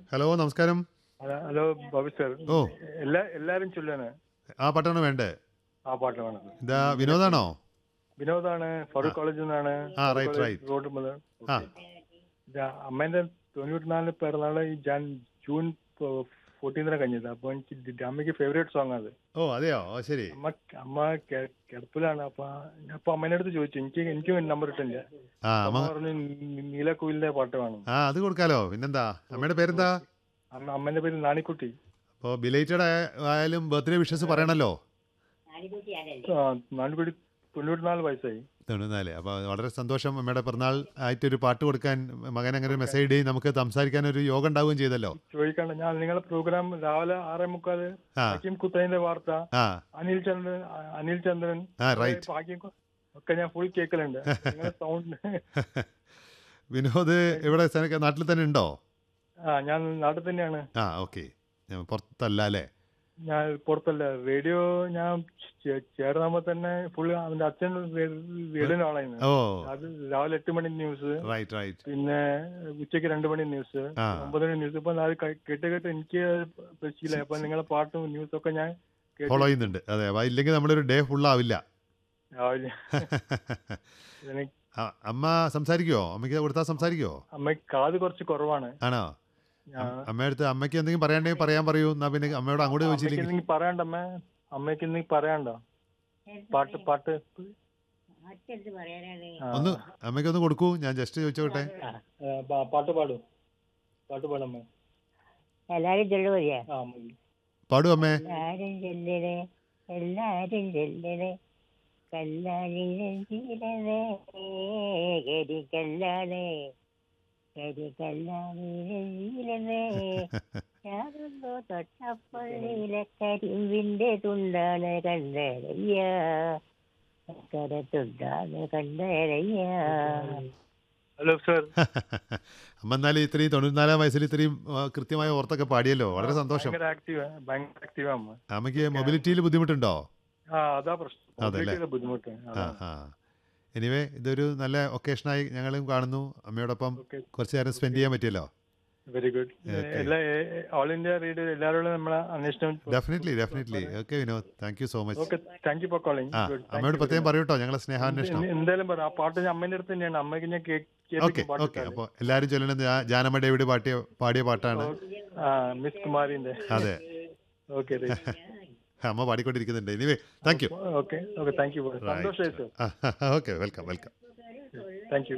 Hello നമസ്കാരം hello- hello Babu sir ഓ എല്ലാ എല്ലാരും ചൊല്ലാണ് ആ പാട്ടാണ് വേണ്ടേ ആ പാട്ട് വേണത് ഇതാ വിനോദാണോ വിനോദാണ് ഫറൂഖ് കോളേജിൽ നിന്നാണ് ആ, right, right. റോഡ് മുതൽ ആ ഇത് അമ്മേന്റെ തൊണ്ണൂറ്റിനാല് പിറന്നാള് ഈ ജാൻ ജൂൺ ഫോർട്ടീനിനാണ് കഴിഞ്ഞത് അപ്പൊ എനിക്ക് ഇത് അമ്മയ്ക്ക് ഫേവറേറ്റ് സോങ് അത് ഓ അതെയോ ഓ ശരി അമ്മ അമ്മ കെ- കിടപ്പിലാണ് അപ്പൊ ഞാൻ അപ്പൊ അമ്മേന്റെ അടുത്ത് ചോദിച്ചു എനിക്ക് എനിക്കും നമ്പർ ഇട്ടില്ല ആ അമ്മ അമ്മ പറഞ്ഞു "നി- നീലക്കുയിലിന്റെ പാട്ട് വേണം ആ അത് കൊടുക്കാലോ പിന്നെന്താ അമ്മയുടെ പേരെന്താ അമ്മ അമ്മേന്റെ പേര് നാണിക്കുട്ടി അപ്പോൾ ബിലേറ്റഡ് ആയാലും ബർത്ത്ഡേ വിഷസ് പറയണല്ലോ ആ നാണിക്കുട്ടി തൊണ്ണൂറ്റിനാല് വയസ്സായി തൊണ്ണൂന്നാല് അപ്പോൾ വളരെ സന്തോഷം അമ്മയുടെ പിറന്നാൾ ആയിട്ടൊരു പാട്ട് കൊടുക്കാൻ മകൻ അങ്ങനെ ഒരു മെസ്സേജ് ഇടുകയും നമുക്ക് സംസാരിക്കാൻ ഒരു യോഗം ഉണ്ടാവുകയും ചെയ്തല്ലോ ചോദിക്കണ്ട ഞാൻ നിങ്ങളുടെ പ്രോഗ്രാം രാവിലെ ആറേ മുക്കാല് ആ ഹക്കീം കുത്തൈന്റെ വാർത്ത ആ അനിൽ ചന്ദ്രൻ അനിൽ ചന്ദ്രൻ ആ റൈറ്റ് ഭാഗ്യം കൊ- ഒക്കെ ഞാൻ ഫുൾ കേൾക്കലുണ്ട് നിങ്ങളുടെ സൗണ്ട് വിനോദ് ഇവിടെ സ്ഥലം- നാട്ടിൽ തന്നെ ഉണ്ടോ ആ ഞാൻ നാട്ടിൽ തന്നെയാണ് ആ ഓക്കെ പുറത്തല്ല അല്ലേ ഞാൻ പുറത്തല്ല റേഡിയോ ഞാൻ ചേ- ചേർന്നാകുമ്പോ തന്നെ ഫുൾ അവന്റെ അച്ഛൻ റേഡിയോ ആളായിരുന്നു ഓ അത് രാവിലെ എട്ട് മണി ന്യൂസ് റൈറ്റ് റൈറ്റ് പിന്നെ ഉച്ചയ്ക്ക് രണ്ട് മണി ന്യൂസ് ആ. ഒമ്പത് മണി ന്യൂസ് ഇപ്പൊ അത് ക- കേട്ട് കേട്ട് എനിക്ക് ശീലമായി അപ്പൊ നിങ്ങളെ പാട്ടും ന്യൂസും ഒക്കെ ഞാൻ കേട്ട് ഫോളോ ചെയ്യുന്നുണ്ട് അതെ അപ്പോൾ ഇല്ലെങ്കിൽ നമ്മളൊരു ഡേ ഫുള്ളാവില്ല രാവിലെ എനിക്ക് ആ, അമ്മ സംസാരിക്കുവോ അമ്മയ്ക്ക് കൊടുത്താൽ സംസാരിക്കുവോ അമ്മയ്ക്ക് കാത് കുറച്ച് കുറവാണ് ആണോ ഞാൻ അമ്മയുടെ അടുത്ത് അമ്മയ്ക്ക് എന്തെങ്കിലും പറയാണ്ടെങ്കിൽ പറയാൻ പറയൂ എന്നാ പിന്നെ അമ്മയോട് അങ്ങോട്ട് അമ്മയ്ക്ക് ചോദിച്ചില്ലെങ്കിൽ എന്തെങ്കിലും പറയാണ്ട അമ്മ അമ്മയ്ക്ക് എന്തെങ്കിലും പറയാണ്ടോ പാട്ട് പാട്ട് അച്ഛടുത്ത് പറയാനാണ് ആ, ഒന്ന് അമ്മയ്ക്ക് ഒന്ന് കൊടുക്കൂ ഞാൻ ജസ്റ്റ് ചോദിച്ചോട്ടെ ആ, പാ- പാട്ട് പാടും പാട്ട് പാടമ്മ എല്ലാരും ചൊല്ലു മതിയാ ആ മതി. പാടൂ അമ്മേ എല്ലാരും ചെല്ലണേ എല്ലാരും ചെല്ലണേ കല്ലാലിനെ ജീരനേ കരിക്കല്ലാണേ കരിക്കല്ലാണിനെ ജീരനേ ഞാനൊന്നു തൊട്ടപ്പള്ളിയിലെ കരിമ്പിന്റെ തുണ്ടാണ് കണ്ടേരയ്യ തുണ്ടാണ് കണ്ടേരയ്യ ഹലോ സർ അമ്മ എന്നാലും ഇത്രയും തൊണ്ണൂറ്റിനാലാം വയസ്സിൽ ഇത്രയും ആ, കൃത്യമായ ഓർത്തൊക്കെ പാടിയല്ലോ വളരെ സന്തോഷം ഭയങ്കര ആക്റ്റീവ് ഭയങ്കര ആക്റ്റീവ് അമ്മ അമ്മയ്ക്ക് മൊബിലിറ്റിയിൽ ബുദ്ധിമുട്ടുണ്ടോ ആ അതാ പ്രശ്നം അതല്ലേ? mobility ബുദ്ധിമുട്ട് ആ ആ എനിവേ ഇതൊരു നല്ല ഒക്കേഷനായി ഞങ്ങളും കാണുന്നു അമ്മയോടൊപ്പം ഓക്കെ കുറച്ച് നേരം സ്പെൻഡ് ചെയ്യാൻ പറ്റിയല്ലോ വെരി ഗുഡ് Okay. എല്ലാ ഓൾ ഇന്ത്യ റേഡിയോ എല്ലാവരോടും നമ്മളെ അന്വേഷണം definitely definitely okay Vinod thank you so much okay thank you for calling ആ അമ്മയോട് പ്രത്യേകം പറയൂ കേട്ടോ ഞങ്ങളെ സ്നേഹാന്വേഷണം എന്തായാലും പറ ആ പാട്ട് ഞാൻ അമ്മേന്റെ അടുത്ത് തന്നെയാണ് അമ്മയ്ക്ക് ഞാൻ കേ- ഓക്കെ കേൾപ്പിക്കും ഓക്കെ പാട്ട് അപ്പോൾ എല്ലാവരും ചൊല്ലുന്നത് ജാ- ജാനമ്മ ഡേവിഡ് പാട്ടിയ പാടിയ പാട്ടാണ് ആ മിസ് കുമാരിന്റെ അതെ ഓക്കെ അമ്മ പാടിക്കൊണ്ടിരിക്കുന്നുണ്ട് anyway thank you okay okay thank you സന്തോഷമായി sir okay welcome welcome thank U